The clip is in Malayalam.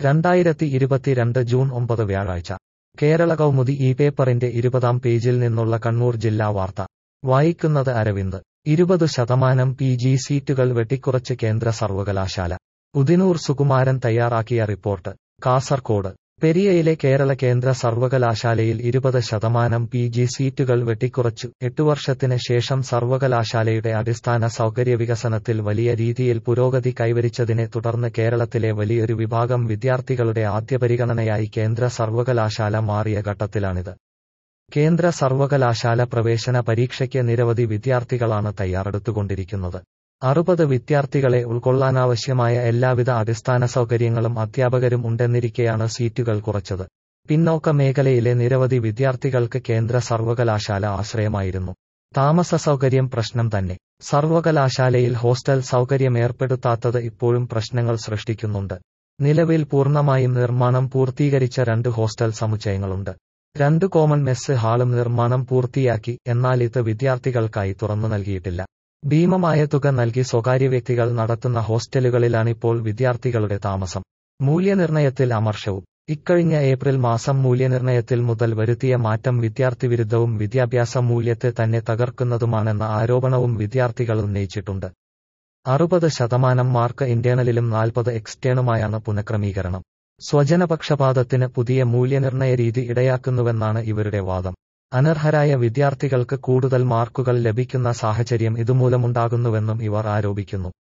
രണ്ടായിരത്തി ഇരുപത്തിരണ്ട് ജൂൺ ഒമ്പത് വ്യാഴാഴ്ച കേരള കൗമുദി ഈ പേപ്പറിന്റെ ഇരുപതാം പേജിൽ നിന്നുള്ള കണ്ണൂർ ജില്ലാ വാർത്ത വായിക്കുന്നത് അരവിന്ദ് ഇരുപത് ശതമാനം പി ജി സീറ്റുകൾ വെട്ടിക്കുറച്ച് കേന്ദ്ര സർവകലാശാല ഉദിനൂർ സുകുമാരൻ തയ്യാറാക്കിയ റിപ്പോർട്ട് കാസർകോട് പെരിയയിലെ കേരള കേന്ദ്ര സർവകലാശാലയിൽ ഇരുപത് ശതമാനം പി ജി സീറ്റുകൾ വെട്ടിക്കുറച്ചു എട്ടു വർഷത്തിന് ശേഷം സർവകലാശാലയുടെ അടിസ്ഥാന സൗകര്യ വികസനത്തിൽ വലിയ രീതിയിൽ പുരോഗതി കൈവരിച്ചതിനെ തുടർന്ന് കേരളത്തിലെ വലിയൊരു വിഭാഗം വിദ്യാർത്ഥികളുടെ ആദ്യ പരിഗണനയായി കേന്ദ്ര സർവകലാശാല മാറിയ ഘട്ടത്തിലാണിത് കേന്ദ്ര സർവകലാശാല പ്രവേശന പരീക്ഷയ്ക്ക് നിരവധി വിദ്യാർത്ഥികളാണ് തയ്യാറെടുത്തുകൊണ്ടിരിക്കുന്നത് അറുപത് വിദ്യാർത്ഥികളെ ഉൾക്കൊള്ളാനാവശ്യമായ എല്ലാവിധ അടിസ്ഥാന സൗകര്യങ്ങളും അധ്യാപകരും ഉണ്ടെന്നിരിക്കെയാണ് സീറ്റുകൾ കുറച്ചത് പിന്നോക്ക മേഖലയിലെ നിരവധി വിദ്യാർത്ഥികൾക്ക് കേന്ദ്ര സർവകലാശാല ആശ്രയമായിരുന്നു താമസ സൗകര്യം പ്രശ്നം തന്നെ സർവകലാശാലയിൽ ഹോസ്റ്റൽ സൗകര്യം ഏർപ്പെടുത്താത്തത് ഇപ്പോഴും പ്രശ്നങ്ങൾ സൃഷ്ടിക്കുന്നുണ്ട് നിലവിൽ പൂർണ്ണമായും നിർമ്മാണം പൂർത്തീകരിച്ച രണ്ട് ഹോസ്റ്റൽ സമുച്ചയങ്ങളുണ്ട് രണ്ട് കോമൺ മെസ് ഹാളും നിർമ്മാണം പൂർത്തിയാക്കി എന്നാൽ ഇത് വിദ്യാർത്ഥികൾക്കായി തുറന്നു നൽകിയിട്ടില്ല ഭീമമായ തുക നൽകി സ്വകാര്യ വ്യക്തികൾ നടത്തുന്ന ഹോസ്റ്റലുകളിലാണിപ്പോൾ വിദ്യാർത്ഥികളുടെ താമസം മൂല്യനിർണയത്തിൽ അമർഷവും ഇക്കഴിഞ്ഞ ഏപ്രിൽ മാസം മൂല്യനിർണയത്തിൽ മുതൽ വരുത്തിയ മാറ്റം വിദ്യാർത്ഥി വിരുദ്ധവും വിദ്യാഭ്യാസ മൂല്യത്തെ തന്നെ തകർക്കുന്നതുമാണെന്ന ആരോപണവും വിദ്യാർത്ഥികൾ ഉന്നയിച്ചിട്ടുണ്ട് അറുപത് ശതമാനം മാർക്ക് ഇന്റേണലിലും നാൽപ്പത് എക്സ്റ്റേണുമായാണ് പുനഃക്രമീകരണം സ്വജനപക്ഷപാതത്തിന് പുതിയ മൂല്യനിർണയ രീതി ഇടയാക്കുന്നുവെന്നാണ് ഇവരുടെ വാദം അനർഹരായ വിദ്യാർത്ഥികൾക്ക് കൂടുതൽ മാർക്കുകൾ ലഭിക്കുന്ന സാഹചര്യം ഇതുമൂലമുണ്ടാകുന്നുവെന്നും ഇവർ ആരോപിക്കുന്നു